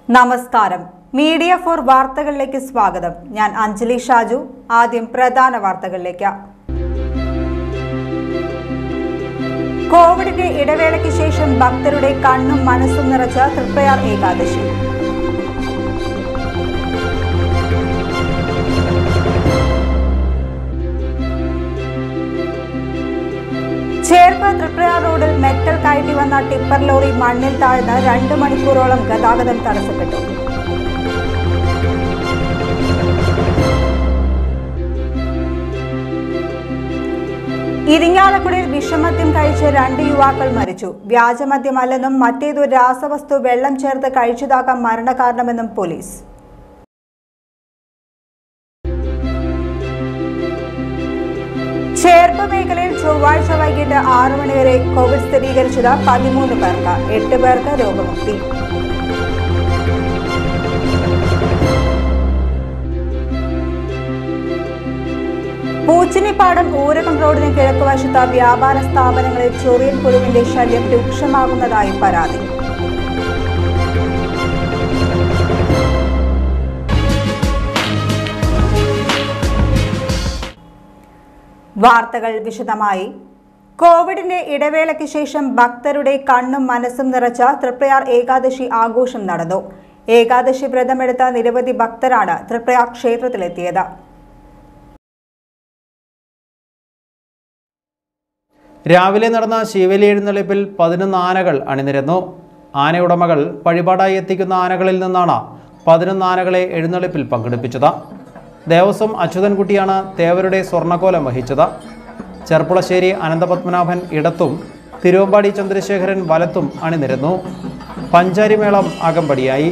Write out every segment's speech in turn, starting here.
നമസ്കാരം media for വാർത്തകളിലേക്ക് സ്വാഗതം ഞാൻ അഞ്ജലി ഷാജു ആദ്യം പ്രധാന വാർത്തകളിലേക്ക് കോവിഡിന്റെ ഇടവേളയ്ക്ക് ശേഷം ഭക്തരുടെ കണ്ണും മനസ്സും നിറച്ച തൃപ്രയാർ ഏകാദശി ചേർപ്പ് തൃപ്രയാർ റോഡിൽ മെറ്റൽ കയറ്റി വന്ന ടിപ്പർ ലോറി മണ്ണിൽ താഴ്ന്ന് രണ്ട് മണിക്കൂറോളം ഗതാഗതം തടസ്സപ്പെട്ടു ഇരിങ്ങാലക്കുടയിൽ വിഷമദ്യം കഴിച്ച് രണ്ട് യുവാക്കൾ മരിച്ചു വ്യാജമദ്യമല്ലെന്നും മറ്റേതു രാസവസ്തു വെള്ളം ചേർത്ത് കഴിച്ചതാകാം മരണകാരണമെന്നും പോലീസ് ചേർപ്പ് മേഖലയിൽ ചൊവ്വാഴ്ച വൈകിട്ട് ആറു മണിവരെ കോവിഡ് സ്ഥിരീകരിച്ചത് പതിമൂന്ന് പേർക്ക് എട്ട് പേർക്ക് രോഗമുക്തി പൂച്ചിനിപ്പാടം ഊരകം റോഡിന് കിഴക്കുവശത്ത് വ്യാപാര സ്ഥാപനങ്ങളിൽ ചൊറിയൻ പുഴുവിന്റെ ശല്യം രൂക്ഷമാകുന്നതായി പരാതി വാർത്തകൾ വിശദമായി കോവിഡിന്റെ ഇടവേളയ്ക്ക് ശേഷം ഭക്തരുടെ കണ്ണും മനസ്സും നിറച്ച തൃപ്രയാർ ഏകാദശി ആഘോഷം നടന്നു ഏകാദശി വ്രതമെടുത്ത നിരവധി ഭക്തരാണ് തൃപ്രയാർ ക്ഷേത്രത്തിലെത്തിയത് രാവിലെ നടന്ന ശിവലി എഴുന്നള്ളിപ്പിൽ പതിനൊന്ന് ആനകൾ അണിനിരന്നു ആനയുടമകൾ വഴിപാടായി എത്തിക്കുന്ന ആനകളിൽ നിന്നാണ് പതിനൊന്ന് ആനകളെ എഴുന്നള്ളിപ്പിൽ പങ്കെടുപ്പിച്ചത് ദേവസ്വം അച്യുതൻകുട്ടിയാണ് തേവരുടെ സ്വർണ്ണക്കോലം വഹിച്ചത് ചെർപ്പുളശ്ശേരി അനന്തപത്മനാഭൻ ഇടത്തും തിരുവമ്പാടി ചന്ദ്രശേഖരൻ വലത്തും അണിനിരന്നു പഞ്ചാരിമേളം അകമ്പടിയായി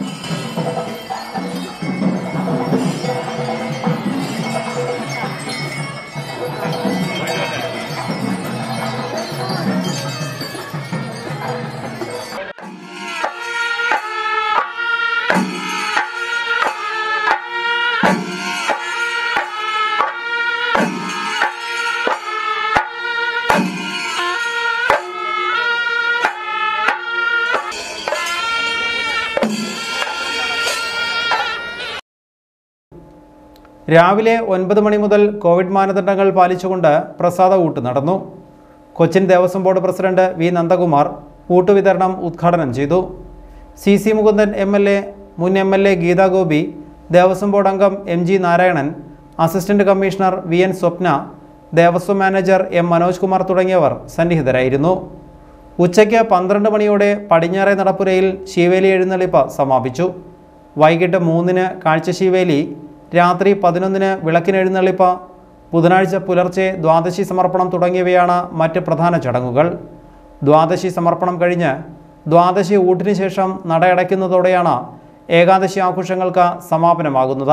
രാവിലെ ഒൻപത് മണി മുതൽ കോവിഡ് മാനദണ്ഡങ്ങൾ പാലിച്ചുകൊണ്ട് പ്രസാദ ഊട്ട് നടന്നു Cochin Devaswom board president V Nandakumar ഊട്ട് വിതരണം ഉദ്ഘാടനം ചെയ്തു C C Mukundan M L A മുൻ M L A Geetha Gopi Devaswom board അംഗം M G Narayanan assistant commissioner V N Swapna Devaswom manager M Manoj Kumar തുടങ്ങിയവർ സന്നിഹിതരായിരുന്നു ഉച്ചയ്ക്ക് പന്ത്രണ്ട് മണിയോടെ പടിഞ്ഞാറേ നടപ്പുരയിൽ ശിവേലി എഴുന്നള്ളിപ്പ് സമാപിച്ചു വൈകിട്ട് മൂന്നിന് കാഴ്ചശീവേലി രാത്രി പതിനൊന്നിന് വിളക്കിനെഴുന്നള്ളിപ്പ് ബുധനാഴ്ച പുലർച്ചെ ദ്വാദശി സമർപ്പണം തുടങ്ങിയവയാണ് മറ്റ് പ്രധാന ചടങ്ങുകൾ ദ്വാദശി സമർപ്പണം കഴിഞ്ഞ് ദ്വാദശി ഊട്ടിന് ശേഷം നടയടയ്ക്കുന്നതോടെയാണ് ഏകാദശി ആഘോഷങ്ങൾക്ക് സമാപനമാകുന്നത്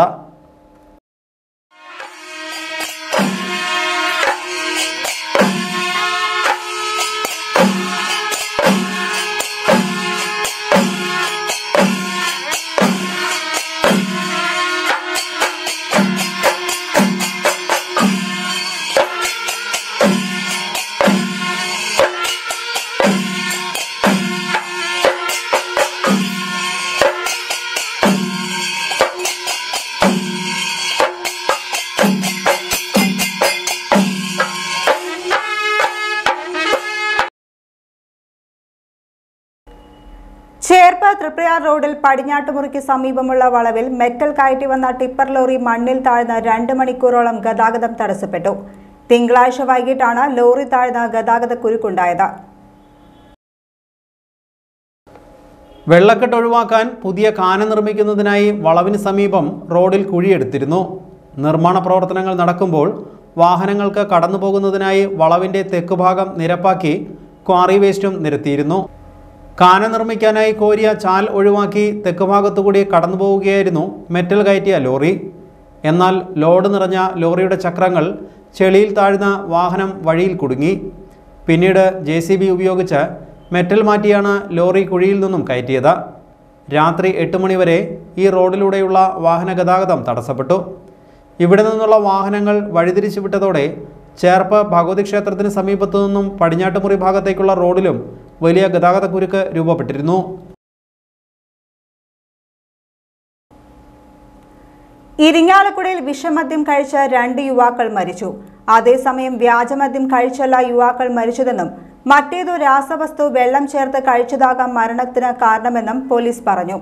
ചേർപ്പ് തൃപ്രയാർ റോഡിൽ പടിഞ്ഞാട്ടുമുറിക്ക് സമീപമുള്ള വളവിൽ മെറ്റൽ കയറ്റി വന്ന ടിപ്പർ ലോറി മണ്ണിൽ താഴ്ന്ന രണ്ട് മണിക്കൂറോളം ഗതാഗതം തടസ്സപ്പെട്ടു തിങ്കളാഴ്ച വൈകിട്ടാണ് ലോറി താഴ്ന്ന ഗതാഗത കുരുക്കുണ്ടായത് വെള്ളക്കെട്ട് ഒഴിവാക്കാൻ പുതിയ കാന നിർമ്മിക്കുന്നതിനായി വളവിന് സമീപം റോഡിൽ കുഴിയെടുത്തിരുന്നു നിർമ്മാണ പ്രവർത്തനങ്ങൾ നടക്കുമ്പോൾ വാഹനങ്ങൾക്ക് കടന്നു പോകുന്നതിനായി വളവിൻ്റെ തെക്കുഭാഗം നിരപ്പാക്കി ക്വാറി വേസ്റ്റും നിരത്തിയിരുന്നു കാന നിർമ്മിക്കാനായി കോരിയ ചാൽ ഒഴിവാക്കി തെക്കുഭാഗത്തുകൂടി കടന്നു പോവുകയായിരുന്നു മെറ്റൽ കയറ്റിയ ലോറി എന്നാൽ ലോഡ് നിറഞ്ഞ ലോറിയുടെ ചക്രങ്ങൾ ചെളിയിൽ താഴ്ന്ന വാഹനം വഴിയിൽ കുടുങ്ങി പിന്നീട് ജെ ഉപയോഗിച്ച് മെറ്റൽ മാറ്റിയാണ് ലോറി കുഴിയിൽ നിന്നും കയറ്റിയത് രാത്രി എട്ട് മണിവരെ ഈ റോഡിലൂടെയുള്ള വാഹന ഗതാഗതം തടസ്സപ്പെട്ടു ഇവിടെ നിന്നുള്ള വാഹനങ്ങൾ വഴിതിരിച്ചു വിട്ടതോടെ ചേർപ്പ് ഭഗവതി ക്ഷേത്രത്തിന് സമീപത്തു നിന്നും പടിഞ്ഞാട്ടുമുറി ഭാഗത്തേക്കുള്ള റോഡിലും വലിയ ഗതാഗതക്കുരുക്ക് രൂപപ്പെട്ടിരുന്നു ഇരിങ്ങാലക്കുടയിൽ വിഷമദ്യം കഴിച്ച രണ്ട് യുവാക്കൾ മരിച്ചു അതേസമയം വ്യാജമദ്യം കഴിച്ചല്ല യുവാക്കൾ മരിച്ചതെന്നും മറ്റേതോ രാസവസ്തു വെള്ളം ചേർത്ത് കഴിച്ചതാകാം മരണത്തിന് കാരണമെന്നും പോലീസ് പറഞ്ഞു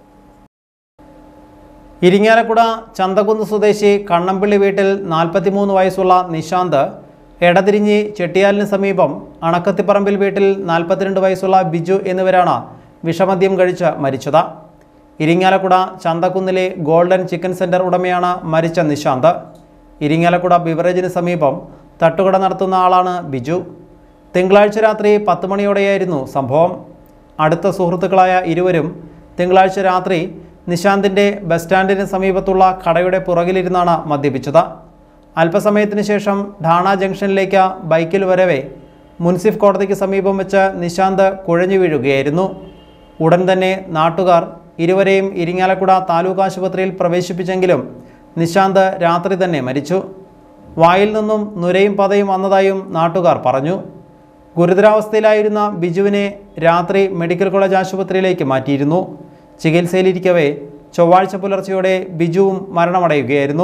ഇരിങ്ങാലക്കുട ചന്തകുന്ന് സ്വദേശി കണ്ണമ്പള്ളി വീട്ടിൽ നാൽപ്പത്തിമൂന്ന് വയസ്സുള്ള നിശാന്ത് എടതിരിഞ്ഞി ചെട്ടിയാലിന് സമീപം അണക്കത്തിപ്പറമ്പിൽ വീട്ടിൽ നാൽപ്പത്തിരണ്ട് വയസ്സുള്ള ബിജു എന്നിവരാണ് വിഷമദ്യം കഴിച്ച് മരിച്ചത് ഇരിങ്ങാലക്കുട ചന്തക്കുന്നിലെ ഗോൾഡൻ ചിക്കൻ സെന്റർ ഉടമയാണ് മരിച്ച നിശാന്ത് ഇരിങ്ങാലക്കുട ബിവറേജിന് സമീപം തട്ടുകട നടത്തുന്ന ആളാണ് ബിജു തിങ്കളാഴ്ച രാത്രി പത്ത് മണിയോടെയായിരുന്നു സംഭവം അടുത്ത സുഹൃത്തുക്കളായ ഇരുവരും തിങ്കളാഴ്ച രാത്രി നിശാന്തിൻ്റെ ബസ് സ്റ്റാൻഡിന് സമീപത്തുള്ള കടയുടെ പുറകിലിരുന്നാണ് മദ്യപിച്ചത് അല്പസമയത്തിന് ശേഷം ഠാണ ജംഗ്ഷനിലേക്ക് ബൈക്കിൽ വരവെ മുൻസിഫ് കോടതിക്ക് സമീപം വെച്ച് നിശാന്ത് കുഴഞ്ഞു വീഴുകയായിരുന്നു ഉടൻ തന്നെ നാട്ടുകാർ ഇരുവരെയും ഇരിങ്ങാലക്കുട താലൂക്ക് ആശുപത്രിയിൽ പ്രവേശിപ്പിച്ചെങ്കിലും നിശാന്ത് രാത്രി തന്നെ മരിച്ചു വായിൽ നിന്നും നുരയും പതയും വന്നതായും നാട്ടുകാർ പറഞ്ഞു ഗുരുതരാവസ്ഥയിലായിരുന്ന ബിജുവിനെ രാത്രി മെഡിക്കൽ കോളേജ് ആശുപത്രിയിലേക്ക് മാറ്റിയിരുന്നു ചികിത്സയിലിരിക്കവേ ചൊവ്വാഴ്ച പുലർച്ചെയോടെ ബിജുവും മരണമടയുകയായിരുന്നു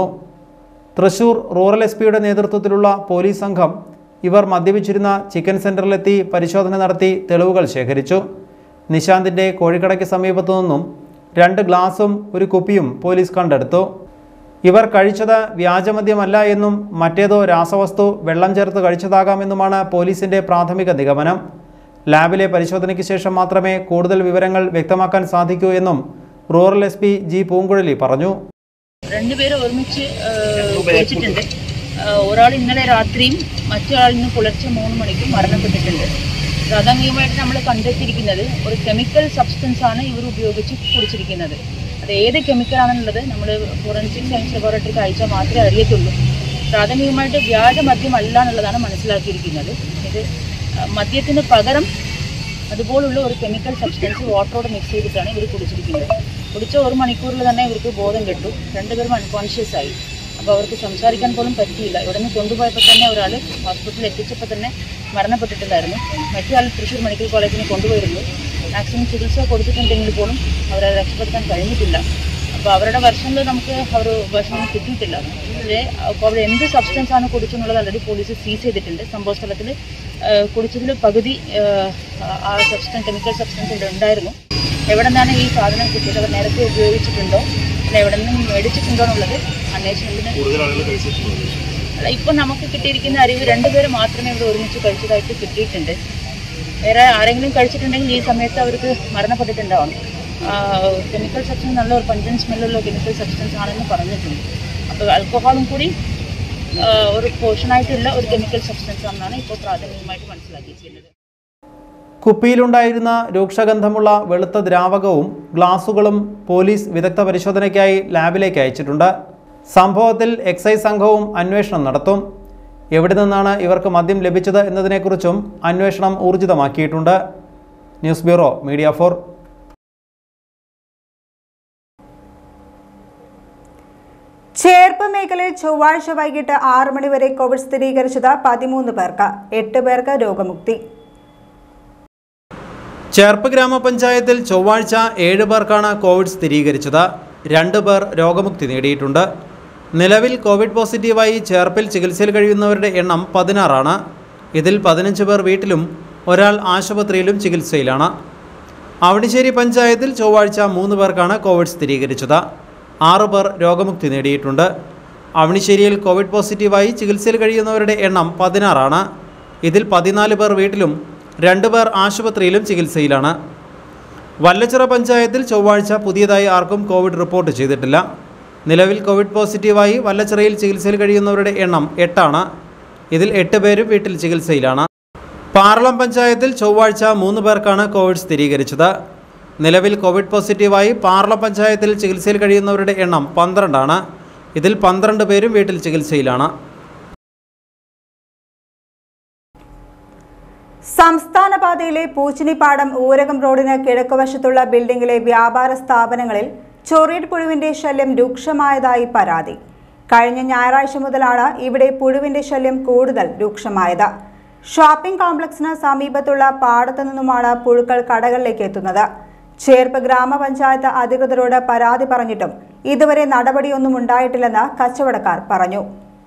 തൃശൂർ റൂറൽ എസ് പിയുടെ നേതൃത്വത്തിലുള്ള പോലീസ് സംഘം ഇവർ മദ്യപിച്ചിരുന്ന ചിക്കൻ സെന്ററിലെത്തി പരിശോധന നടത്തി തെളിവുകൾ ശേഖരിച്ചു നിശാന്തിൻ്റെ കോഴിക്കടയ്ക്ക് സമീപത്തു നിന്നും രണ്ട് ഗ്ലാസും ഒരു കുപ്പിയും പോലീസ് കണ്ടെടുത്തു ഇവർ കഴിച്ചത് വ്യാജമദ്യമല്ല എന്നും മറ്റേതോ രാസവസ്തു വെള്ളം ചേർത്ത് കഴിച്ചതാകാമെന്നുമാണ് പോലീസിന്റെ പ്രാഥമിക നിഗമനം ലാബിലെ പരിശോധനയ്ക്ക് ശേഷം മാത്രമേ കൂടുതൽ വിവരങ്ങൾ വ്യക്തമാക്കാൻ സാധിക്കൂ എന്നും rural S P G Poonkuzhali പറഞ്ഞു രണ്ടുപേരും ഒരുമിച്ച് ആ, കുളിച്ചിട്ടുണ്ട് ആ, ഒരാൾ ഇന്നലെ രാത്രിയും മറ്റൊരാൾ ഇന്ന് പുലർച്ചെ മൂന്ന് മണിക്കും മരണപ്പെട്ടിട്ടുണ്ട് പ്രാഥമികമായിട്ട് നമ്മൾ കണ്ടെത്തിയിരിക്കുന്നത് ഒരു കെമിക്കൽ സബ്സ്റ്റൻസ് ആണ് ഇവർ ഉപയോഗിച്ച് കുടിച്ചിരിക്കുന്നത് അത് ഏത് കെമിക്കൽ ആണെന്നുള്ളത് നമ്മൾ ഫോറൻസിക് സയൻസ് ലബോറട്ടറിക്ക് അയച്ചാൽ മാത്രമേ അറിയത്തുള്ളൂ പ്രാഥമികമായിട്ട് വ്യാജ മദ്യമല്ല എന്നുള്ളതാണ് മനസ്സിലാക്കിയിരിക്കുന്നത് ഇത് ആ, മദ്യത്തിന് പകരം അതുപോലുള്ള ഒരു കെമിക്കൽ സബ്സ്റ്റൻസ് വാട്ടറോട് മിക്സ് ചെയ്തിട്ടാണ് ഇവർ കുടിച്ചിരിക്കുന്നത് കുടിച്ച ഒരു മണിക്കൂറിൽ തന്നെ ഇവർക്ക് ബോധം കെട്ടു രണ്ടുപേരും അൺകോൺഷ്യസ് ആയി അപ്പോൾ അവർക്ക് സംസാരിക്കാൻ പോലും പറ്റിയില്ല ഇവിടെ നിന്ന് കൊണ്ടുപോയപ്പോൾ തന്നെ ഒരാൾ ഹോസ്പിറ്റലിൽ എത്തിച്ചപ്പോൾ തന്നെ മരണപ്പെട്ടിട്ടുണ്ടായിരുന്നു മറ്റൊരാൾ തൃശ്ശൂർ മെഡിക്കൽ കോളേജിന് കൊണ്ടുപോയിരുന്നു മാക്സിമം ചികിത്സ കൊടുത്തിട്ടുണ്ടെങ്കിൽ പോലും അവരെ രക്ഷപ്പെടുത്താൻ കഴിഞ്ഞിട്ടില്ല അപ്പോൾ അവരുടെ വർഷനിൽ നമുക്ക് അവർ ഭക്ഷണം കിട്ടിയിട്ടില്ല പക്ഷേ അപ്പോൾ അവർ എന്ത് സബ്സ്റ്റൻസ് ആണ് കുടിച്ചെന്നുള്ളത് ഓൾറെഡി പോലീസ് സീസ് ചെയ്തിട്ടുണ്ട് സംഭവ സ്ഥലത്തിൽ കുടിച്ചതിൽ പകുതി ആ, ആ സബ്സ്റ്റൻസ് കെമിക്കൽ സബ്സ്റ്റൻസ് ഇവിടെ ഉണ്ടായിരുന്നു എവിടെ നിന്നാണ് ഈ സാധനം കിട്ടിയത് അവർ നേരത്തെ ഉപയോഗിച്ചിട്ടുണ്ടോ അല്ല എവിടെ നിന്നും മേടിച്ചിട്ടുണ്ടോ എന്നുള്ളത് അന്വേഷണത്തിന് അല്ല ഇപ്പം നമുക്ക് കിട്ടിയിരിക്കുന്ന അറിവ് രണ്ടുപേര് മാത്രമേ ഇവിടെ ഒരുമിച്ച് കഴിച്ചതായിട്ട് കിട്ടിയിട്ടുണ്ട് വേറെ ആരെങ്കിലും കഴിച്ചിട്ടുണ്ടെങ്കിൽ ഈ സമയത്ത് അവർക്ക് മരണപ്പെട്ടിട്ടുണ്ടാവും കെമിക്കൽ സബ്സ്റ്റൻസ് നല്ല ഒരു പഞ്ചൻ സ്മെല്ലുള്ള കെമിക്കൽ സബ്സ്റ്റൻസ് ആണെന്ന് പറഞ്ഞിട്ടുണ്ട് അപ്പോൾ ആൽക്കഹോളും കൂടി ആ, ഒരു പോർഷനായിട്ടുള്ള ഒരു കെമിക്കൽ സബ്സ്റ്റൻസ് ആണെന്നാണ് ഇപ്പോൾ പ്രാഥമികമായിട്ട് മനസ്സിലാക്കിയിരിക്കുന്നത് കുപ്പിയിലുണ്ടായിരുന്ന രൂക്ഷഗന്ധമുള്ള വെളുത്ത ദ്രാവകവും ഗ്ലാസുകളും പോലീസ് വിദഗ്ധ പരിശോധനയ്ക്കായി ലാബിലേക്ക് അയച്ചിട്ടുണ്ട് സംഭവത്തിൽ എക്സൈസ് സംഘവും അന്വേഷണം നടത്തും എവിടെ നിന്നാണ് ഇവർക്ക് മദ്യം ലഭിച്ചത് എന്നതിനെക്കുറിച്ചും അന്വേഷണം ഊർജിതമാക്കിയിട്ടുണ്ട് news bureau media four Cherpu മേഖലയിൽ ചൊവ്വാഴ്ച വൈകിട്ട് ആറ് മണിവരെ കോവിഡ് സ്ഥിരീകരിച്ചത് പതിമൂന്ന് പേർക്ക് എട്ട് പേർക്ക് രോഗമുക്തി ചേർപ്പ് ഗ്രാമപഞ്ചായത്തിൽ ചൊവ്വാഴ്ച ഏഴ് പേർക്കാണ് കോവിഡ് സ്ഥിരീകരിച്ചത് രണ്ട് പേർ രോഗമുക്തി നേടിയിട്ടുണ്ട് നിലവിൽ കോവിഡ് പോസിറ്റീവായി ചേർപ്പിൽ ചികിത്സയിൽ കഴിയുന്നവരുടെ എണ്ണം പതിനാറാണ് ഇതിൽ പതിനഞ്ച് പേർ വീട്ടിലും ഒരാൾ ആശുപത്രിയിലും ചികിത്സയിലാണ് അവണിശ്ശേരി പഞ്ചായത്തിൽ ചൊവ്വാഴ്ച മൂന്ന് പേർക്കാണ് കോവിഡ് സ്ഥിരീകരിച്ചത് ആറ് പേർ രോഗമുക്തി നേടിയിട്ടുണ്ട് അവണിശ്ശേരിയിൽ കോവിഡ് പോസിറ്റീവായി ചികിത്സയിൽ കഴിയുന്നവരുടെ എണ്ണം പതിനാറാണ് ഇതിൽ പതിനാല് പേർ വീട്ടിലും രണ്ട് പേർ ആശുപത്രിയിലും ചികിത്സയിലാണ് വല്ലച്ചിറ പഞ്ചായത്തിൽ ചൊവ്വാഴ്ച പുതിയതായി ആർക്കും കോവിഡ് റിപ്പോർട്ട് ചെയ്തിട്ടില്ല നിലവിൽ കോവിഡ് പോസിറ്റീവായി വല്ലച്ചിറയിൽ ചികിത്സയിൽ കഴിയുന്നവരുടെ എണ്ണം എട്ടാണ് ഇതിൽ എട്ട് പേരും വീട്ടിൽ ചികിത്സയിലാണ് പാറളം പഞ്ചായത്തിൽ ചൊവ്വാഴ്ച മൂന്ന് പേർക്കാണ് കോവിഡ് സ്ഥിരീകരിച്ചത് നിലവിൽ കോവിഡ് പോസിറ്റീവായി പാറളം പഞ്ചായത്തിൽ ചികിത്സയിൽ കഴിയുന്നവരുടെ എണ്ണം പന്ത്രണ്ടാണ് ഇതിൽ പന്ത്രണ്ട് പേരും വീട്ടിൽ ചികിത്സയിലാണ് സംസ്ഥാന പാതയിലെ പൂച്ചിനിപ്പാടം ഊരകം റോഡിന് കിഴക്കുവശത്തുള്ള ബിൽഡിംഗിലെ വ്യാപാര സ്ഥാപനങ്ങളിൽ ചൊറിയഡ് പുഴുവിന്റെ ശല്യം രൂക്ഷമായതായി പരാതി കഴിഞ്ഞ ഞായറാഴ്ച മുതലാണ് ഇവിടെ പുഴുവിന്റെ ശല്യം കൂടുതൽ രൂക്ഷമായത് ഷോപ്പിംഗ് കോംപ്ലക്സിന് സമീപത്തുള്ള പാടത്തു നിന്നുമാണ് പുഴുക്കൾ കടകളിലേക്ക് എത്തുന്നത് ചേർപ്പ് ഗ്രാമപഞ്ചായത്ത് അധികൃതരോട് പരാതി പറഞ്ഞിട്ടും ഇതുവരെ നടപടിയൊന്നും ഉണ്ടായിട്ടില്ലെന്ന് കച്ചവടക്കാർ പറഞ്ഞു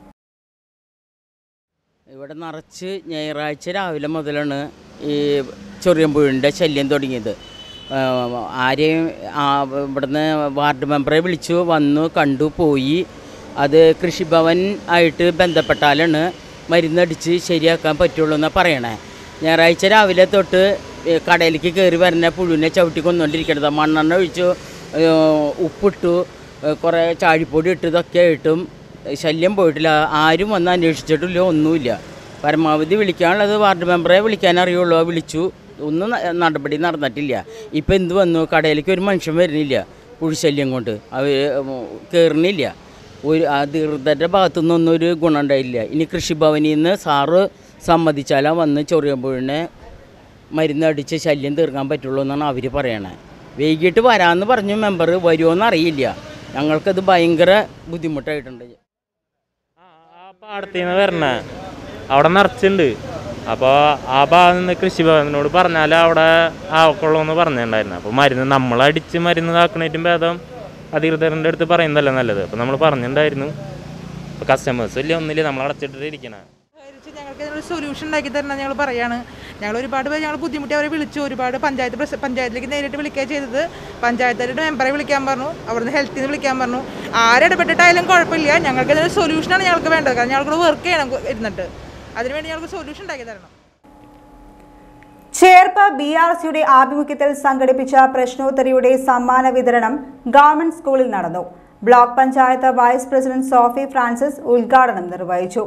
ഇവിടെ നിറച്ച് ഞായറാഴ്ച രാവിലെ മുതലാണ് ഈ ചൊറിയമ്പുഴിൻ്റെ ശല്യം തുടങ്ങിയത് ആ, ആരെയും ആ, ഇവിടുന്ന് വാർഡ് മെമ്പറെ വിളിച്ചു വന്നു കണ്ടു പോയി അത് കൃഷിഭവൻ ആയിട്ട് ബന്ധപ്പെട്ടാലാണ് മരുന്നടിച്ച് ശരിയാക്കാൻ പറ്റുള്ളൂ എന്നാണ് പറയണേ ഞായറാഴ്ച രാവിലെ തൊട്ട് ഈ കടയിലേക്ക് കയറി വരുന്ന പുഴുവിനെ ചവിട്ടി കൊന്നുകൊണ്ടിരിക്കണത് മണ്ണെണ്ണ ഒഴിച്ചു ഏ, ഉപ്പിട്ടു ഏ, കുറേ ചാഴിപ്പൊടി ഇട്ട് ഇതൊക്കെ ആയിട്ടും ശല്യം പോയിട്ടില്ല ആരും വന്ന് അന്വേഷിച്ചിട്ടില്ല ഒന്നുമില്ല പരമാവധി വിളിക്കാനുള്ളത് വാർഡ് മെമ്പറെ വിളിക്കാൻ അറിയുള്ളൂ വിളിച്ചു ഒന്നും ന- നടപടി നടന്നിട്ടില്ല ഇപ്പം എന്ത് വന്നു കടയിലേക്ക് ഒരു മനുഷ്യൻ വരുന്നില്ല പുഴുശല്യം കൊണ്ട് അവർ കയറുന്നില്ല ഒരു അധികൃതരുടെ ഭാഗത്തുനിന്നൊന്നും ഒരു ഗുണം ഉണ്ടായില്ല ഇനി കൃഷിഭവനിൽ നിന്ന് സാറ് സമ്മതിച്ചാലാ വന്ന് ചൊറിയുമ്പോഴിനെ മരുന്നടിച്ച് ശല്യം തീർക്കാൻ പറ്റുള്ളൂ എന്നാണ് അവർ പറയണേ വൈകിട്ട് വരാമെന്ന് പറഞ്ഞു മെമ്പർ വരുമോയെന്ന് അറിയില്ല ഞങ്ങൾക്കത് ഭയങ്കര ബുദ്ധിമുട്ടായിട്ടുണ്ട് ആ പാടത്തിൽ നിന്ന് വരണേ അവിടെ നിറച്ചുണ്ട് അപ്പോൾ ആ ഭാഗത്ത് നിന്ന് കൃഷിഭവനോട് പറഞ്ഞാൽ അവിടെ ആവക്കുള്ളൂ എന്ന് പറഞ്ഞിട്ടുണ്ടായിരുന്നു അപ്പോൾ മരുന്ന് നമ്മളടിച്ച് മരുന്ന് ഇതാക്കണേറ്റും ഭേദം അധികൃതരുടെ അടുത്ത് പറയുന്നതല്ലേ നല്ലത് അപ്പോൾ നമ്മൾ പറഞ്ഞിട്ടുണ്ടായിരുന്നു അപ്പോൾ കസ്റ്റമേഴ്സ് ഇല്ല ഒന്നുമില്ല നമ്മൾ അടച്ചിട്ടിട്ട് ഇരിക്കണേ വിചാരിച്ച് ഞങ്ങൾക്ക് ഇതിനൊരു സൊല്യൂഷൻ ഉണ്ടാക്കി തരണം ഞങ്ങൾ പറയാണ് ഞങ്ങൾ ഒരുപാട് പേര് ഞങ്ങൾ ബുദ്ധിമുട്ടി അവരെ വിളിച്ചു ഒരുപാട് പഞ്ചായത്ത് പ്രസ പഞ്ചായത്തിലേക്ക് നേരിട്ട് വിളിക്കുക ചെയ്തത് പഞ്ചായത്തായിട്ട് മെമ്പറെ വിളിക്കാൻ പറഞ്ഞു അവിടുന്ന് ഹെൽത്തിൽ നിന്ന് വിളിക്കാൻ പറഞ്ഞു ആരിടപെട്ടിട്ടായാലും കുഴപ്പമില്ല ഞങ്ങൾക്ക് ഇതിനൊരു സൊല്യൂഷനാണ് ഞങ്ങൾക്ക് വേണ്ടത് കാരണം ഞങ്ങൾക്ക് വർക്ക് ചെയ്യണം ഇരുന്നിട്ട് അതിനുവേണ്ടി ഞങ്ങൾക്ക് സൊല്യൂഷൻ ഉണ്ടാക്കി തരണം ചേർപ്പ് ബി ആർ സിയുടെ ആഭിമുഖ്യത്തിൽ സംഘടിപ്പിച്ച പ്രശ്നോത്തരിയുടെ സമ്മാന വിതരണം ഗവൺമെന്റ് സ്കൂളിൽ നടന്നു block panchayat vice president Sophy Francis ഉദ്ഘാടനം നിർവഹിച്ചു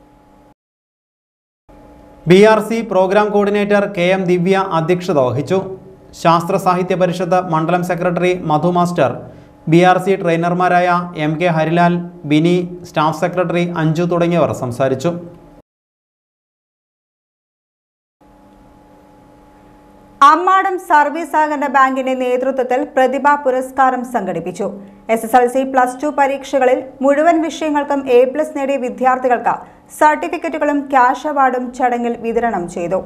B R C programme coordinator K M Divya അധ്യക്ഷത വഹിച്ചു ശാസ്ത്ര സാഹിത്യ പരിഷത്ത് മണ്ഡലം secretary Madhu master B R C ട്രെയിനർമാരായ M K Harilal Bini staff secretary Anju തുടങ്ങിയവർ സംസാരിച്ചു അമ്മാടം സർവീസ് സഹകരണ ബാങ്കിന്റെ നേതൃത്വത്തിൽ പ്രതിഭാ പുരസ്കാരം സംഘടിപ്പിച്ചു S S L C plus two പരീക്ഷകളിൽ മുഴുവൻ വിഷയങ്ങൾക്കും എ പ്ലസ് നേടിയ വിദ്യാർത്ഥികൾക്ക് സർട്ടിഫിക്കറ്റുകളും ക്യാഷ് അവാർഡും ചടങ്ങിൽ വിതരണം ചെയ്തു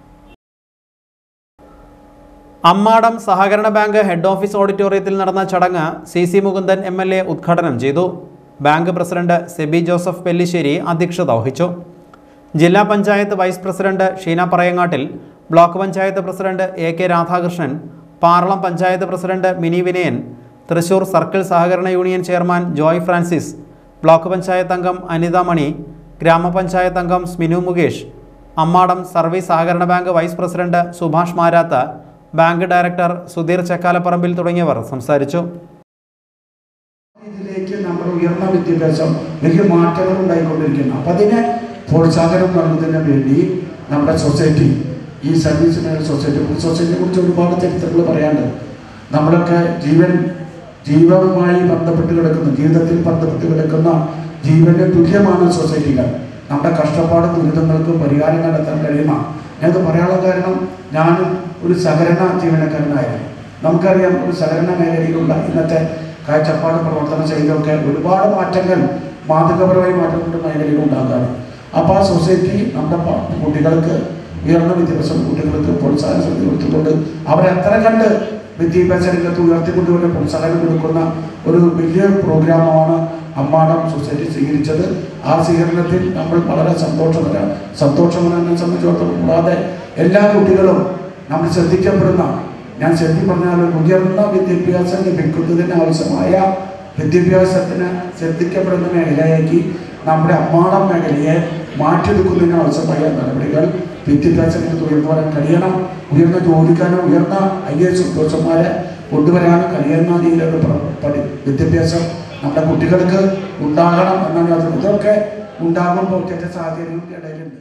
അമ്മാടം സഹകരണ ബാങ്ക് ഹെഡ് ഓഫീസ് ഓഡിറ്റോറിയത്തിൽ നടന്ന ചടങ്ങ് C C Mukundan M L A ഉദ്ഘാടനം ചെയ്തു bank president Seby Joseph Pellissery അധ്യക്ഷത വഹിച്ചു ജില്ലാ panchayat vice president Sheena Parayangattil block panchayat president A K Radhakrishnan Parlam panchayat president Mini Vinayan Thrissur circle സഹകരണ union chairman Joy Francis block panchayat അംഗം അനിത മണി ഗ്രാമപഞ്ചായത്ത് അംഗം സ്മിനു മുകേഷ് അമ്മാടം സർവീസ് സഹകരണ bank vice president Subhash Marath bank director Sudheer Chakkalaparambil തുടങ്ങിയവർ സംസാരിച്ചു ഇതിലേക്ക് നമ്മുടെ ഉയർന്ന വിദ്യാഭ്യാസം വലിയ മാറ്റങ്ങൾ ഉണ്ടായിക്കൊണ്ടിരിക്കുന്നു അപ്പം അതിനെ പ്രോത്സാഹനം നൽകുന്നതിന് വേണ്ടി നമ്മുടെ സൊസൈറ്റി ഈ സർവീസ് മേഖല സൊസൈറ്റി സൊസൈറ്റിയെ കുറിച്ച് ഒരുപാട് ചരിത്രങ്ങൾ പറയാനുണ്ട് നമ്മളൊക്കെ ജീവൻ ജീവനുമായി ബന്ധപ്പെട്ട് കിടക്കുന്ന ജീവിതത്തിൽ ബന്ധപ്പെട്ട് കിടക്കുന്ന ജീവന് തുല്യമാണ് സൊസൈറ്റികൾ നമ്മുടെ കഷ്ടപ്പാട് ദുരിതങ്ങൾക്ക് പരിഹാരം കണ്ടെത്താൻ കഴിയുന്ന ഞാനത് പറയാനുള്ള കാരണം ഞാനും ഒരു സഹകരണ ജീവനക്കാരനായിരുന്നു നമുക്കറിയാം ഒരു സഹകരണ മേഖലയിലുള്ള ഇന്നത്തെ കാഴ്ചപ്പാട് പ്രവർത്തന ശൈലിയൊക്കെ ഒരുപാട് മാറ്റങ്ങൾ മാതൃകപരമായി മാറ്റങ്ങളുടെ മേഖലയിൽ ഉണ്ടാകാറ് അപ്പോൾ ആ സൊസൈറ്റി നമ്മുടെ പ- കുട്ടികൾക്ക് ഉയർന്ന വിദ്യാഭ്യാസം കുട്ടികൾക്ക് പ്രോത്സാഹന ശ്രദ്ധ കൊടുത്തുകൊണ്ട് അവരെ എത്ര കണ്ട് വിദ്യാഭ്യാസ രംഗത്ത് ഉയർത്തിക്കൊണ്ടുവരെ പ്രോത്സാഹനം കൊടുക്കുന്ന ഒരു വലിയ പ്രോഗ്രാമാണ് അമ്മാടം സൊസൈറ്റി സ്വീകരിച്ചത് ആ സ്വീകരണത്തിൽ നമ്മൾ വളരെ സന്തോഷകര സന്തോഷമെന്നെ സംബന്ധിച്ചിടത്തോളം കൂടാതെ എല്ലാ കുട്ടികളും നമ്മൾ ശ്രദ്ധിക്കപ്പെടുന്ന ഞാൻ ശരിക്കും പറഞ്ഞാൽ ഉയർന്ന വിദ്യാഭ്യാസം ലഭിക്കുന്നതിന് ആവശ്യമായ വിദ്യാഭ്യാസത്തിന് ശ്രദ്ധിക്കപ്പെടുന്ന മേഖലയാക്കി നമ്മുടെ അമ്മാടം മേഖലയെ മാറ്റിയെടുക്കുന്നതിന് ആവശ്യമായ നടപടികൾ വിദ്യാഭ്യാസ രംഗത്ത് ഉയർന്നു വരാൻ കഴിയണം ഉയർന്ന ജോലിക്കാരോ ഉയർന്ന ഐ എസ് ഉദ്യോഗസ്ഥന്മാരെ കൊണ്ടുവരാൻ കഴിയുന്ന രീതിയിലുള്ള പ്ര- പഠി വിദ്യാഭ്യാസം നമ്മുടെ കുട്ടികൾക്ക് ഉണ്ടാകണം എന്നാണ് അത് ഇതൊക്കെ ഉണ്ടാകുമ്പോൾ ചില സാഹചര്യങ്ങളും ഇടയിലുണ്ട്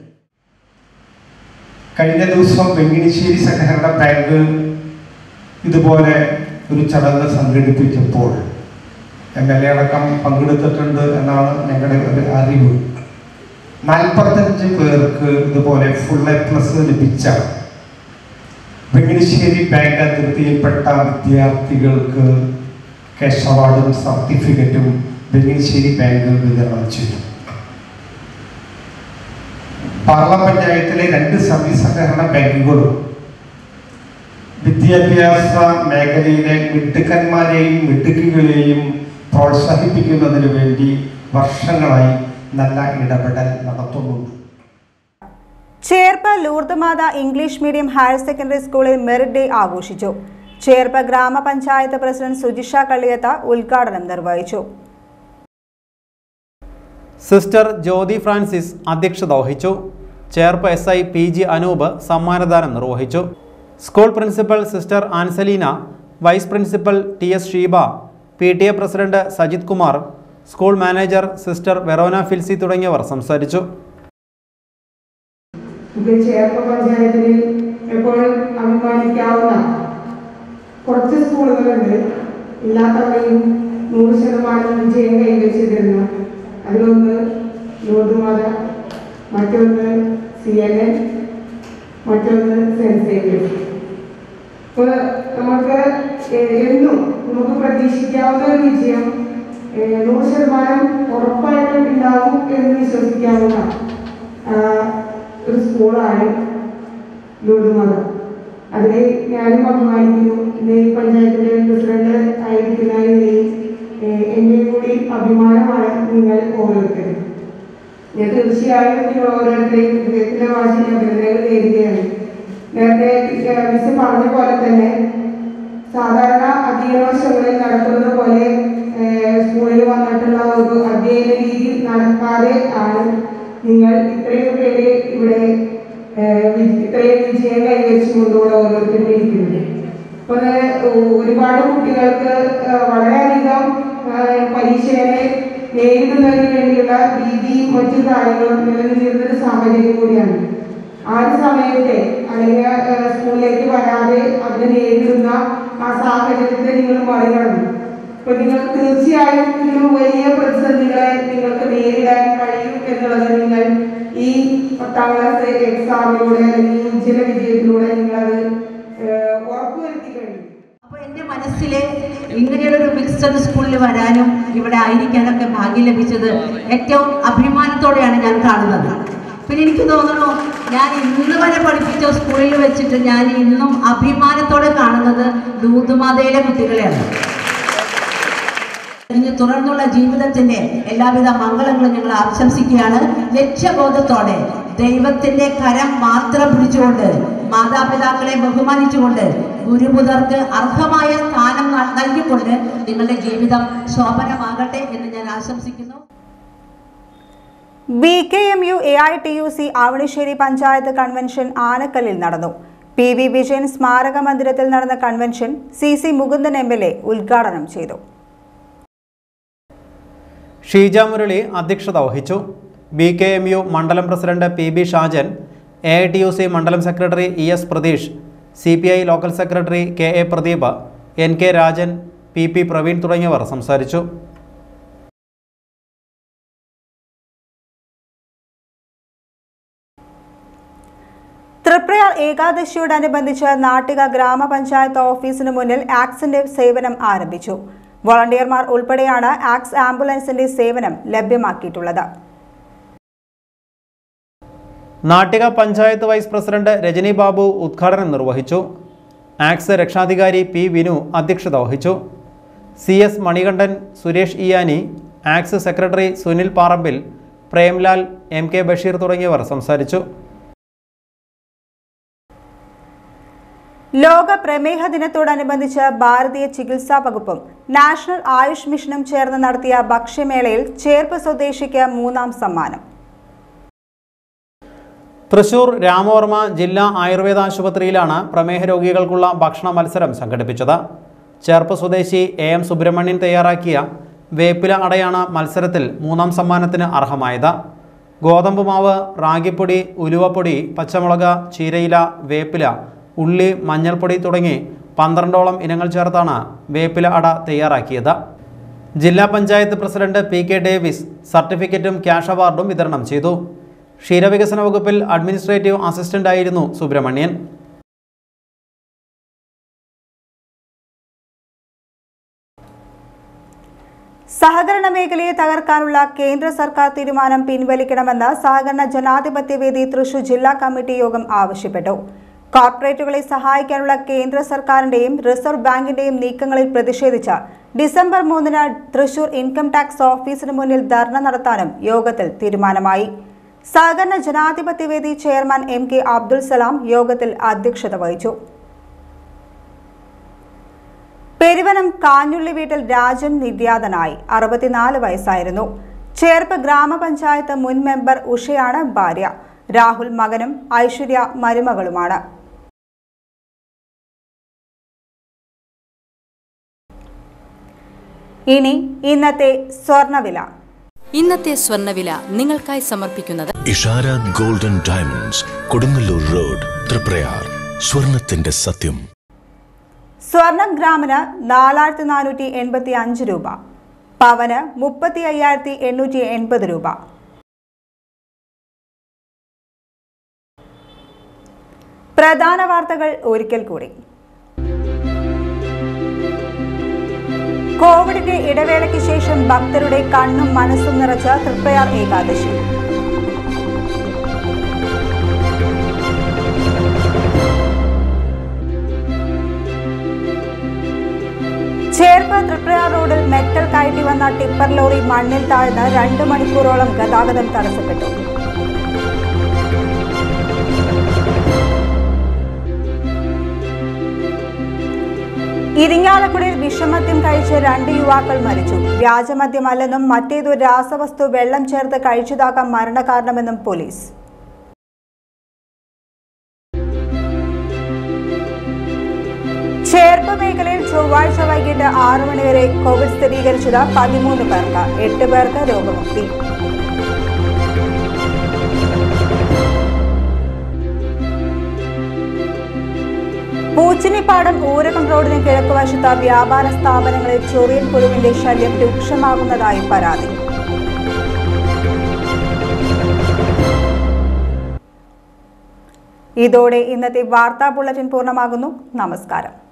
കഴിഞ്ഞ ദിവസം വെങ്ങിണിശ്ശേരി സഹകരണ ബാങ്ക് ഇതുപോലെ ഒരു ചടങ്ങ് സംഘടിപ്പിച്ചപ്പോൾ എം എൽ എ അടക്കം പങ്കെടുത്തിട്ടുണ്ട് എന്നാണ് ഞങ്ങളുടെ ഒരു അറിവ് നാൽപ്പത്തഞ്ച് പേർക്ക് ഇതുപോലെ ഫുൾ എ പ്ലസ് ലഭിച്ച വെങ്ങിണിശ്ശേരി ബാങ്ക് അതിർത്തിയിൽപ്പെട്ട വിദ്യാർത്ഥികൾക്ക് ക്യാഷ് അവാർഡും സർട്ടിഫിക്കറ്റും വെങ്ങിണിശ്ശേരി ബാങ്ക് വിതരണം ചെയ്തു പാർല പഞ്ചായത്തിലെ രണ്ട് സർവീസ് സഹകരണ ബാങ്കുകളും വിദ്യാഭ്യാസ മേഖലയിലെ മിടുക്കന്മാരെയും മിടുക്കുകളെയും പ്രോത്സാഹിപ്പിക്കുന്നതിന് വേണ്ടി വർഷങ്ങളായി നല്ല ഇടപെടൽ നടത്തുന്നുണ്ട് Cherpu Lourdmatha English medium higher secondary സ്കൂളിൽ മെറിറ്റ് ഡേ ആഘോഷിച്ചു ചേർപ്പ ഗ്രാമപഞ്ചായത്ത് പ്രസിഡന്റ് സുജിഷ കള്ളിയത്ത ഉദ്ഘാടനം നിർവഹിച്ചു സിസ്റ്റർ ജ്യോതി ഫ്രാൻസിസ് അധ്യക്ഷത വഹിച്ചു Cherpu S I P G Anoop സമ്മാനദാനം നിർവഹിച്ചു school principal sister Anselina vice principal T S Sheeba P T A president Sajith Kumar school manager sister Verona Filsy തുടങ്ങിയവർ സംസാരിച്ചു ഇത് ചേർപ്പ പഞ്ചായത്തിൽ എപ്പോഴും അഭിമാനിക്കാവുന്ന കുറച്ച് സ്കൂളുകളുണ്ട് ഇല്ലാത്തവരെയും നൂറ് ശതമാനം വിജയം കൈവരിച്ചിരുന്ന അതിലൊന്ന് ലൂർദുമാത മറ്റൊന്ന് സി എൻ എൻ മറ്റൊന്ന് സെൻറ്റ് സേവിയേഴ്സ് ഇപ്പോൾ നമുക്ക് എ- എന്നും നമുക്ക് പ്രതീക്ഷിക്കാവുന്ന ഒരു വിജയം ഏഹ്, നൂറ് ശതമാനം ഉറപ്പായിട്ടും ഉണ്ടാവും എന്ന് വിശ്വസിക്കാവുന്ന ആ, ഒരു സ്കൂളാണ് ലൂർദുമാത അതിൽ ഞാനും അഭിമാനിക്കുന്നു ഇന്ന് ഈ പഞ്ചായത്തിൻ്റെ പ്രസിഡന്റ് ആയിരിക്കുന്ന നിലയിൽ ഏഹ്, എൻ്റെയും കൂടി അഭിമാനമാണ് നിങ്ങൾ ഓരോരുത്തരും ഞാൻ തീർച്ചയായും നിങ്ങൾ ഓരോരുത്തരെയും ഹൃദയത്തിലെ ഭാഷയിൽ അഭിനന്ദനങ്ങൾ നേരുകയാണ് നേരത്തെ ഏഹ്, മിസ് പറഞ്ഞ പോലെ തന്നെ സാധാരണ അധ്യയന വർഷങ്ങളിൽ നടക്കുന്നത് പോലെ ഏഹ്, സ്കൂളിൽ വന്നിട്ടുള്ള ഒരു അധ്യയന രീതി നടക്കാതെ ആണ് നിങ്ങൾ ഇത്രയും പേര് ഇവിടെ ഏഹ്, വി- ഇത്രയും വിജയം കൈവരിച്ചുകൊണ്ടുകൂടെ ഓരോരുത്തരും ഇരിക്കുന്നത് അപ്പോൾ അത് ഒരുപാട് കുട്ടികൾക്ക് ഏഹ്, വളരെയധികം ഏഹ്, പരീക്ഷയെ നേരിടുന്നതിന് വേണ്ടിയുള്ള രീതിയും മറ്റു കാര്യങ്ങളും നിലനിന്നിരുന്ന ഒരു സാഹചര്യം കൂടിയാണ് ആ ഒരു സമയത്തെ അല്ലെങ്കിൽ ഏഹ്, സ്കൂളിലേക്ക് വരാതെ അതിനെ നേരിടുന്ന ആ സാഹചര്യത്തെ നിങ്ങൾ മറികടന്നു അപ്പൊ നിങ്ങൾക്ക് തീർച്ചയായും ഒരു വലിയ പ്രതിസന്ധികളെ നിങ്ങൾക്ക് നേരിടാൻ കഴിയും എന്നുള്ളത് നിങ്ങൾ ഈ പത്താം ക്ലാസ് എക്സാമിലൂടെ അല്ലെങ്കിൽ ഈ ഉജ്ജ്വല വിജയത്തിലൂടെ നിങ്ങളത് ഏഹ്, ഉറപ്പുവരുത്തി കഴിയും അപ്പൊ എന്റെ മനസ്സില് ഇങ്ങനെയുള്ളൊരു മിക്സഡ് സ്കൂളിൽ വരാനും ഇവിടെ ആയിരിക്കാനൊക്കെ ഭാഗ്യം ലഭിച്ചത് ഏറ്റവും അഭിമാനത്തോടെയാണ് ഞാൻ കാണുന്നത് പിന്നെ എനിക്ക് തോന്നുന്നു ഞാൻ ഇന്ന് വരെ പഠിപ്പിച്ച സ്കൂളിൽ വെച്ചിട്ട് ഞാൻ ഇന്നും അഭിമാനത്തോടെ കാണുന്നത് ദൂതുമാതയിലെ കുട്ടികളെയാണ് ഇനി തുടർന്നുള്ള ജീവിതത്തിന്റെ എല്ലാവിധ മംഗളങ്ങളും ഞങ്ങൾ ആശംസിക്കുകയാണ് ലക്ഷ്യബോധത്തോടെ ദൈവത്തിന്റെ കരം മാത്രം പിടിച്ചുകൊണ്ട് മാതാപിതാക്കളെ ബഹുമാനിച്ചുകൊണ്ട് ഗുരുമുതർക്ക് അർഹമായ സ്ഥാനം ന- നൽകിക്കൊണ്ട് നിങ്ങളുടെ ജീവിതം ശോഭനമാകട്ടെ എന്ന് ഞാൻ ആശംസിക്കുന്നു B K M U A I T U C Avanissery panchayat convention ആനക്കല്ലിൽ നടന്നു പി വി വിജയൻ സ്മാരക മന്ദിരത്തിൽ നടന്ന convention C C Mukundan M L A ഉദ്ഘാടനം ചെയ്തു ഷീജ മുരളി അധ്യക്ഷത വഹിച്ചു ബി കെ എം യു മണ്ഡലം പ്രസിഡന്റ് P B Shajan A I T U C മണ്ഡലം സെക്രട്ടറി E S Pratheesh C P I local secretary K A Pradeep N K Rajan P P Praveen തുടങ്ങിയവർ സംസാരിച്ചു തൃപ്രയാർ ഏകാദശിയോടനുബന്ധിച്ച് നാട്ടിക ഗ്രാമപഞ്ചായത്ത് ഓഫീസിന് മുന്നിൽ ആക്സിന്റെ സേവനം ആരംഭിച്ചു വോളണ്ടിയർമാർ ഉൾപ്പെടെയാണ് ആക്സ് ആംബുലൻസിന്റെ സേവനം ലഭ്യമാക്കിയിട്ടുള്ളത് നാട്ടിക പഞ്ചായത്ത് വൈസ് പ്രസിഡന്റ് രജനി ബാബു ഉദ്ഘാടനം നിർവഹിച്ചു ആക്സ് രക്ഷാധികാരി പി വിനു അധ്യക്ഷത വഹിച്ചു സി എസ് മണികണ്ഠൻ സുരേഷ് ഇയാനി ആക്സ് secretary Sunil Parambil Premlal M K Basheer തുടങ്ങിയവർ സംസാരിച്ചു ലോക പ്രമേഹ ദിനത്തോടനുബന്ധിച്ച് ഭാരതീയ ചികിത്സാ വകുപ്പും നാഷണൽ ആയുഷ് മിഷനും ചേർന്ന് നടത്തിയ ഭക്ഷ്യമേളയിൽ ചേർപ്പ് സ്വദേശിക്ക് മൂന്നാം സമ്മാനം തൃശൂർ രാമവർമ്മ ജില്ലാ ആയുർവേദ ആശുപത്രിയിലാണ് പ്രമേഹ രോഗികൾക്കുള്ള ഭക്ഷണ മത്സരം സംഘടിപ്പിച്ചത് ചേർപ്പ് സ്വദേശി എ എം സുബ്രഹ്മണ്യൻ തയ്യാറാക്കിയ വേപ്പില അടയാണ് മത്സരത്തിൽ മൂന്നാം സമ്മാനത്തിന് അർഹമായത് ഗോതമ്പ് മാവ് റാഗിപ്പൊടി ഉലുവപ്പൊടി പച്ചമുളക് ചീരയില വേപ്പില ഉള്ളി മഞ്ഞൾപ്പൊടി തുടങ്ങി പന്ത്രണ്ടോളം ഇനങ്ങൾ ചേർത്താണ് വേപ്പില അട തയ്യാറാക്കിയത് ജില്ലാ panchayat president P K Davis സർട്ടിഫിക്കറ്റും ക്യാഷ് അവാർഡും വിതരണം ചെയ്തു ക്ഷീരവികസന വകുപ്പിൽ അഡ്മിനിസ്ട്രേറ്റീവ് അസിസ്റ്റന്റ് ആയിരുന്നു സുബ്രഹ്മണ്യൻ സഹകരണ മേഖലയെ തകർക്കാനുള്ള കേന്ദ്ര സർക്കാർ തീരുമാനം പിൻവലിക്കണമെന്ന് സഹകരണ ജനാധിപത്യ വേദി തൃശൂർ ജില്ലാ കമ്മിറ്റി യോഗം ആവശ്യപ്പെട്ടു കോർപ്പറേറ്റുകളെ സഹായിക്കാനുള്ള കേന്ദ്ര സർക്കാരിന്റെയും റിസർവ് ബാങ്കിന്റെയും നീക്കങ്ങളിൽ പ്രതിഷേധിച്ച് ഡിസംബർ മൂന്നിന് തൃശൂർ ഇൻകം ടാക്സ് ഓഫീസിന് മുന്നിൽ ധർണ നടത്താനും യോഗത്തിൽ തീരുമാനമായി സഹകരണ ജനാധിപത്യ വേദി chairman M K Abdul Salam യോഗത്തിൽ അധ്യക്ഷത വഹിച്ചു പെരുവനം കാഞ്ഞുള്ളി വീട്ടിൽ രാജൻ നിര്യാതനായി അറുപത്തിനാല് വയസ്സായിരുന്നു ചേർപ്പ് ഗ്രാമപഞ്ചായത്ത് മുൻ മെമ്പർ ഉഷയാണ് ഭാര്യ രാഹുൽ മകനും ഐശ്വര്യ മരുമകളുമാണ് ഇനി ഇന്നത്തെ സ്വർണവില ഇന്നത്തെ സ്വർണ്ണവില നിങ്ങൾക്കായി സമർപ്പിക്കുന്നത് Ishara golden diamonds Kodungallur road Triprayar സ്വർണത്തിന്റെ സത്യം സ്വർണം ഗ്രാമിന് നാലായിരത്തി നാനൂറ്റി എൺപത്തി അഞ്ച് രൂപ പവന് മുപ്പത്തി അയ്യായിരത്തി എണ്ണൂറ്റി എൺപത് രൂപ പ്രധാന വാർത്തകൾ ഒരിക്കൽ കൂടി കോവിഡിന്റെ ഇടവേളയ്ക്ക് ശേഷം ഭക്തരുടെ കണ്ണും മനസ്സും നിറച്ച തൃപ്രയാർ ഏകാദശി ചേർപ്പ് തൃപ്രയാർ റോഡിൽ മെറ്റൽ കയറ്റി വന്ന ടിപ്പർ ലോറി മണ്ണിൽ താഴ്ന്ന് രണ്ട് മണിക്കൂറോളം ഗതാഗതം തടസ്സപ്പെട്ടു ഇരിങ്ങാലക്കുടയിൽ വിഷമദ്യം കഴിച്ച് രണ്ട് യുവാക്കൾ മരിച്ചു വ്യാജമദ്യമല്ലെന്നും മറ്റേതൊരു രാസവസ്തു വെള്ളം ചേർത്ത് കഴിച്ചതാകാം മരണകാരണമെന്നും പോലീസ് ചേർപ്പ് മേഖലയിൽ ചൊവ്വാഴ്ച വൈകിട്ട് ആറു മണിവരെ കോവിഡ് സ്ഥിരീകരിച്ചത് പതിമൂന്ന് പേർക്ക് എട്ട് പേർക്ക് രോഗമുക്തി പൂച്ചിനിപ്പാടം ഊരകം റോഡിന് കിഴക്കുവശത്ത് വ്യാപാര സ്ഥാപനങ്ങളിൽ ചൊറിയൻ പുഴുവിന്റെ ശല്യം രൂക്ഷമാകുന്നതായി പരാതി ഇതോടെ ഇന്നത്തെ വാർത്താ ബുള്ളറ്റിൻ പൂർണ്ണമാകുന്നു നമസ്കാരം